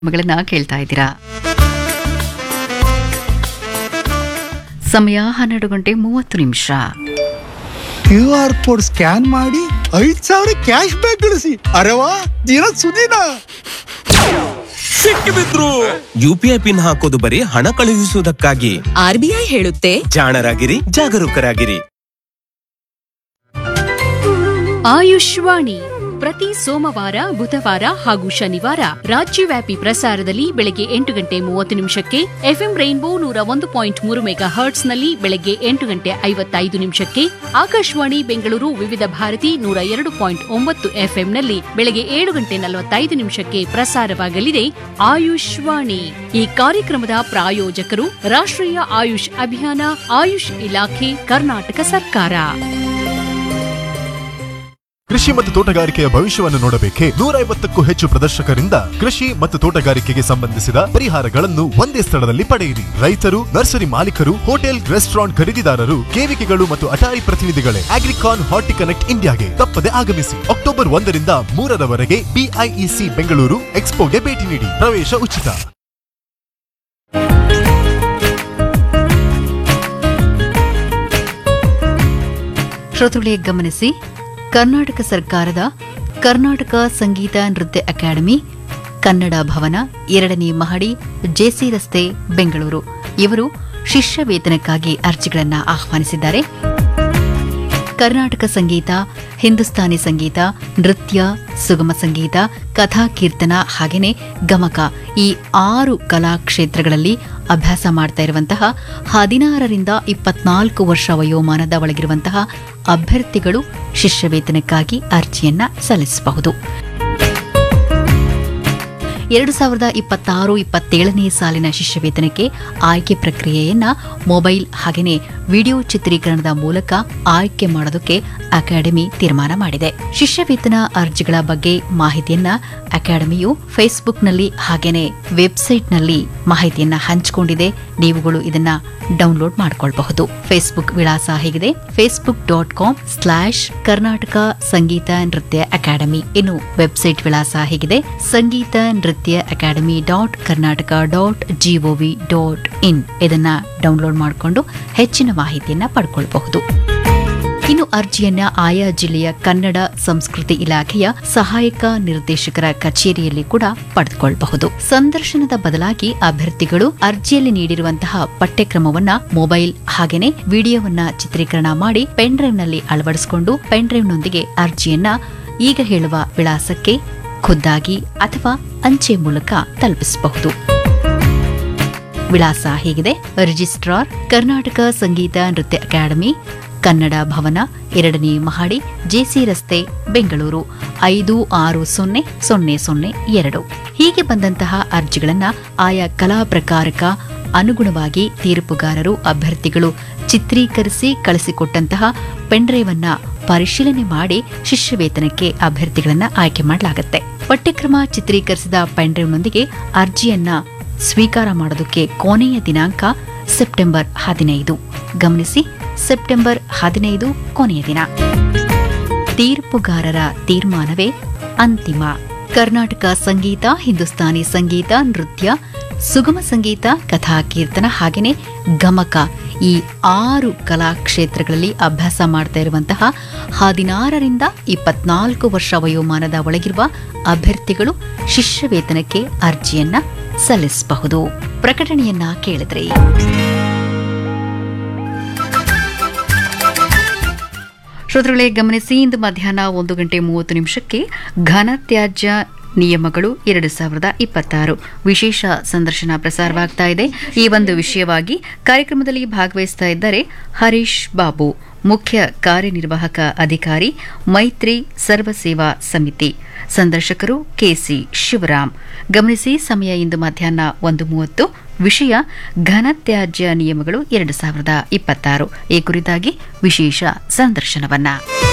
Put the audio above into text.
ಗಳನ್ನ ಕೇಳ್ತಾ ಇದ್ದೀರಾ ಸಮಯ ಹನ್ನೆರಡು ಗಂಟೆ ಮೂವತ್ತು ನಿಮಿಷ ಕ್ಯೂ ಆರ್ ಕೋಡ್ ಸ್ಕ್ಯಾನ್ ಮಾಡಿ ಐದ್ ಸಾವಿರ ಕ್ಯಾಶ್ ಬ್ಯಾಕ್ ಗಳಿಸಿ ಅರೆವಾ ದಿನ ಸುದಿನ ಸಿಕ್ಕಿಬಿದ್ರು ಯುಪಿಐ ಪಿನ್ ಹಾಕೋದು ಬರೀ ಹಣ ಕಳುಹಿಸುವುದಕ್ಕಾಗಿ ಆರ್ಬಿಐ ಹೇಳುತ್ತೆ ಜಾಣರಾಗಿರಿ ಜಾಗರೂಕರಾಗಿರಿ ಆಯುಷ್ವಾಣಿ ಪ್ರತಿ ಸೋಮವಾರ ಬುಧವಾರ ಹಾಗೂ ಶನಿವಾರ ರಾಜ್ಯವ್ಯಾಪಿ ಪ್ರಸಾರದಲ್ಲಿ ಬೆಳಗ್ಗೆ ಎಂಟು ಗಂಟೆ ಮೂವತ್ತು ನಿಮಿಷಕ್ಕೆ ಎಫ್ಎಂ ರೈನ್ಬೋ ನೂರ ಒಂದು ಪಾಯಿಂಟ್ ಮೂರು ಮೆಗಾ ಹರ್ಟ್ಸ್ನಲ್ಲಿ ಬೆಳಗ್ಗೆ ಎಂಟು ಗಂಟೆ ಐವತ್ತೈದು ನಿಮಿಷಕ್ಕೆ ಆಕಾಶವಾಣಿ ಬೆಂಗಳೂರು ವಿವಿಧ ಭಾರತಿ ನೂರ ಎರಡು ಪಾಯಿಂಟ್ ಒಂಬತ್ತು ಎಫ್ಎಂನಲ್ಲಿ ಬೆಳಗ್ಗೆ ಏಳು ಗಂಟೆ ನಲವತ್ತೈದು ನಿಮಿಷಕ್ಕೆ ಪ್ರಸಾರವಾಗಲಿದೆ ಆಯುಷ್ವಾಣಿ ಈ ಕಾರ್ಯಕ್ರಮದ ಪ್ರಾಯೋಜಕರು ರಾಷ್ಟ್ರೀಯ ಆಯುಷ್ ಅಭಿಯಾನ ಆಯುಷ್ ಇಲಾಖೆ ಕರ್ನಾಟಕ ಸರ್ಕಾರ ಕೃಷಿ ಮತ್ತು ತೋಟಗಾರಿಕೆಯ ಭವಿಷ್ಯವನ್ನು ನೋಡಬೇಕೆ ನೂರ ಐವತ್ತಕ್ಕೂ ಹೆಚ್ಚು ಪ್ರದರ್ಶಕರಿಂದ ಕೃಷಿ ಮತ್ತು ತೋಟಗಾರಿಕೆಗೆ ಸಂಬಂಧಿಸಿದ ಪರಿಹಾರಗಳನ್ನು ಒಂದೇ ಸ್ಥಳದಲ್ಲಿ ಪಡೆಯಿರಿ ರೈತರು ನರ್ಸರಿ ಮಾಲೀಕರು ಹೋಟೆಲ್ ರೆಸ್ಟೋರೆಂಟ್ ಖರೀದಿದಾರರು ಕೇವಿಕೆಗಳು ಮತ್ತು ಅಟಾರಿ ಪ್ರತಿನಿಧಿಗಳೇ ಅಗ್ರಿಕಾನ್ ಹಾರ್ಟಿ ಕನೆಕ್ಟ್ ಇಂಡಿಯಾಗೆ ತಪ್ಪದೆ ಆಗಮಿಸಿ ಅಕ್ಟೋಬರ್ ಒಂದರಿಂದ ಮೂರರವರೆಗೆ ಬಿಐಇಸಿ ಬೆಂಗಳೂರು ಎಕ್ಸ್ಪೋಗೆ ಭೇಟಿ ನೀಡಿ ಪ್ರವೇಶ ಉಚಿತ ಶ್ರೋತೃಗಳೇ ಗಮನಿಸಿ ಕರ್ನಾಟಕ ಸರ್ಕಾರದ ಕರ್ನಾಟಕ ಸಂಗೀತ ನೃತ್ಯ ಅಕಾಡೆಮಿ ಕನ್ನಡ ಭವನ ಎರಡನೇ ಮಹಡಿ ಜೆಸಿ ರಸ್ತೆ ಬೆಂಗಳೂರು ಇವರು ಶಿಷ್ಯ ವೇತನಕ್ಕಾಗಿ ಅರ್ಜಿಗಳನ್ನು ಆಹ್ವಾನಿಸಿದ್ದಾರೆ ಕರ್ನಾಟಕ ಸಂಗೀತ ಹಿಂದೂಸ್ತಾನಿ ಸಂಗೀತ ನೃತ್ಯ ಸುಗಮ ಸಂಗೀತ ಕಥಾ ಕೀರ್ತನ ಹಾಗೆಯೇ ಗಮಕ ಈ ಆರು ಕಲಾ ಕ್ಷೇತ್ರಗಳಲ್ಲಿ ಅಭ್ಯಾಸ ಮಾಡ್ತಾ ಇರುವಂತಹ ಹದಿನಾರರಿಂದ ಇಪ್ಪತ್ನಾಲ್ಕು ವರ್ಷ ವಯೋಮಾನದ ಒಳಗಿರುವಂತಹ ಅಭ್ಯರ್ಥಿಗಳು ಶಿಷ್ಯ ವೇತನಕ್ಕಾಗಿ ಅರ್ಜಿಯನ್ನ ಸಲ್ಲಿಸಬಹುದು ಎರಡು ಸಾವಿರದ ಇಪ್ಪತ್ತಾರು ಇಪ್ಪತ್ತೇಳನೇ ಸಾಲಿನ ಶಿಷ್ಯ ವೇತನಕ್ಕೆ ಆಯ್ಕೆ ಪ್ರಕ್ರಿಯೆಯನ್ನ ಮೊಬೈಲ್ ಹಾಗೆಯೇ ವಿಡಿಯೋ ಚಿತ್ರೀಕರಣದ ಮೂಲಕ ಆಯ್ಕೆ ಮಾಡೋದಕ್ಕೆ ಅಕಾಡೆಮಿ ತೀರ್ಮಾನ ಮಾಡಿದೆ ಶಿಷ್ಯ ವೇತನ ಅರ್ಜಿಗಳ ಬಗ್ಗೆ ಮಾಹಿತಿಯನ್ನ ಅಕಾಡೆಮಿಯು ಫೇಸ್ಬುಕ್ನಲ್ಲಿ ಹಾಗೆಯೇ ವೆಬ್ಸೈಟ್ನಲ್ಲಿ ಮಾಹಿತಿಯನ್ನ ಹಂಚಿಕೊಂಡಿದೆ ನೀವುಗಳು ಇದನ್ನ ಡೌನ್ಲೋಡ್ ಮಾಡಿಕೊಳ್ಳಬಹುದು ಫೇಸ್ಬುಕ್ ವಿಳಾಸ ಹೇಗಿದೆ Facebook dot com slash Karnataka Sangeeta Nritya academy ಇನ್ನು ವೆಬ್ಸೈಟ್ ವಿಳಾಸ ಹೇಗಿದೆ Sangeeta Nritya academy dot Karnataka dot gov dot in ಇದನ್ನ ಡೌನ್ಲೋಡ್ ಮಾಡಿಕೊಂಡು ಹೆಚ್ಚಿನ ಮಾಹಿತಿಯನ್ನ ಪಡ್ಕೊಳ್ಬಹುದು ಇನ್ನು ಅರ್ಜಿಯನ್ನ ಆಯಾ ಜಿಲ್ಲೆಯ ಕನ್ನಡ ಸಂಸ್ಕೃತಿ ಇಲಾಖೆಯ ಸಹಾಯಕ ನಿರ್ದೇಶಕರ ಕಚೇರಿಯಲ್ಲಿ ಕೂಡ ಪಡೆದುಕೊಳ್ಳಬಹುದು ಸಂದರ್ಶನದ ಬದಲಾಗಿ ಅಭ್ಯರ್ಥಿಗಳು ಅರ್ಜಿಯಲ್ಲಿ ನೀಡಿರುವಂತಹ ಪಠ್ಯಕ್ರಮವನ್ನ ಮೊಬೈಲ್ ಹಾಗೆಯೇ ವಿಡಿಯೋವನ್ನ ಚಿತ್ರೀಕರಣ ಮಾಡಿ ಪೆನ್ ಡ್ರೈವ್ನಲ್ಲಿ ಅಳವಡಿಸಿಕೊಂಡು ಪೆನ್ ಡ್ರೈವ್ನೊಂದಿಗೆ ಅರ್ಜಿಯನ್ನ ಈಗ ಹೇಳುವ ವಿಳಾಸಕ್ಕೆ ಖುದ್ದಾಗಿ ಅಥವಾ ಅಂಚೆ ಮೂಲಕ ತಲುಪಿಸಬಹುದು ವಿಳಾಸ ಹೀಗಿದೆ ರಿಜಿಸ್ಟ್ರಾರ್ ಕರ್ನಾಟಕ ಸಂಗೀತ ನೃತ್ಯ ಅಕಾಡೆಮಿ ಕನ್ನಡ ಭವನ ಎರಡನೇ ಮಹಡಿ ಜೆಸಿ ರಸ್ತೆ ಬೆಂಗಳೂರು ಐದು ಆರು ಸೊನ್ನೆ ಸೊನ್ನೆ ಸೊನ್ನೆ ಎರಡು ಹೀಗೆ ಬಂದಂತಹ ಅರ್ಜಿಗಳನ್ನ ಆಯಾ ಕಲಾ ಪ್ರಕಾರಕ ಅನುಗುಣವಾಗಿ ತೀರ್ಪುಗಾರರು ಅಭ್ಯರ್ಥಿಗಳು ಚಿತ್ರೀಕರಿಸಿ ಕಳಿಸಿಕೊಟ್ಟಂತಹ ಪೆನ್ಡ್ರೈವ್ ಅನ್ನ ಪರಿಶೀಲನೆ ಮಾಡಿ ಶಿಷ್ಯ ವೇತನಕ್ಕೆ ಅಭ್ಯರ್ಥಿಗಳನ್ನ ಆಯ್ಕೆ ಮಾಡಲಾಗುತ್ತೆ ಪಠ್ಯಕ್ರಮ ಚಿತ್ರೀಕರಿಸಿದ ಪೆನ್ಡ್ರೈವ್ನೊಂದಿಗೆ ಅರ್ಜಿಯನ್ನ ಸ್ವೀಕಾರ ಮಾಡೋದಕ್ಕೆ ಕೊನೆಯ ದಿನಾಂಕ ಸೆಪ್ಟೆಂಬರ್ ಹದಿನೈದು ಗಮನಿಸಿ ಸೆಪ್ಟೆಂಬರ್ ಹದಿನೈದು ಕೊನೆಯ ದಿನ ತೀರ್ಪುಗಾರರ ತೀರ್ಮಾನವೇ ಅಂತಿಮ ಕರ್ನಾಟಕ ಸಂಗೀತ ಹಿಂದೂಸ್ತಾನಿ ಸಂಗೀತ ನೃತ್ಯ ಸುಗಮ ಸಂಗೀತ ಕಥಾ ಕೀರ್ತನ ಹಾಗೆಯೇ ಗಮಕ ಈ ಆರು ಕಲಾ ಕ್ಷೇತ್ರಗಳಲ್ಲಿ ಅಭ್ಯಾಸ ಮಾಡ್ತಾ ಇರುವಂತಹ ಹದಿನಾರರಿಂದ ಇಪ್ಪತ್ನಾಲ್ಕು ವರ್ಷ ವಯೋಮಾನದ ಒಳಗಿರುವ ಅಭ್ಯರ್ಥಿಗಳು ಶಿಷ್ಯ ವೇತನಕ್ಕೆ ಅರ್ಜಿಯನ್ನ ಸಲ್ಲಿಸಬಹುದು ಪ್ರಕಟಣೆಯನ್ನ ಕೇಳಿದ್ರಿ ಶ್ರೋತೃಗಳೇ ಗಮನಿಸಿ ಇಂದು ಮಧ್ಯಾಹ್ನ ಒಂದು ಗಂಟೆ ಮೂವತ್ತು ನಿಮಿಷಕ್ಕೆ ಘನತ್ಯಾಜ್ಯ ನಿಯಮಗಳು ಎರಡು ಸಾವಿರದ ಇಪ್ಪತ್ತಾರು ವಿಶೇಷ ಸಂದರ್ಶನ ಪ್ರಸಾರವಾಗ್ತಾ ಇದೆ ಈ ಒಂದು ವಿಷಯವಾಗಿ ಕಾರ್ಯಕ್ರಮದಲ್ಲಿ ಭಾಗವಹಿಸ್ತಾ ಇದ್ದಾರೆ ಹರೀಶ್ ಬಾಬು ಮುಖ್ಯ ಕಾರ್ಯನಿರ್ವಾಹಕ ಅಧಿಕಾರಿ ಮೈತ್ರಿ ಸರ್ವಸೇವಾ ಸಮಿತಿ ಸಂದರ್ಶಕರು ಕೆಸಿ ಶಿವರಾಮ್ ಗಮನಿಸಿ ಸಮಯ ಇಂದು ಮಧ್ಯಾಹ್ನ ಒಂದು ಮೂವತ್ತು ವಿಷಯ ಘನತ್ಯಾಜ್ಯ ನಿಯಮಗಳು ಎರಡು ಸಾವಿರದ ಇಪ್ಪತ್ತಾರು ಈ ಕುರಿತಾಗಿ ವಿಶೇಷ ಸಂದರ್ಶನವನ್ನ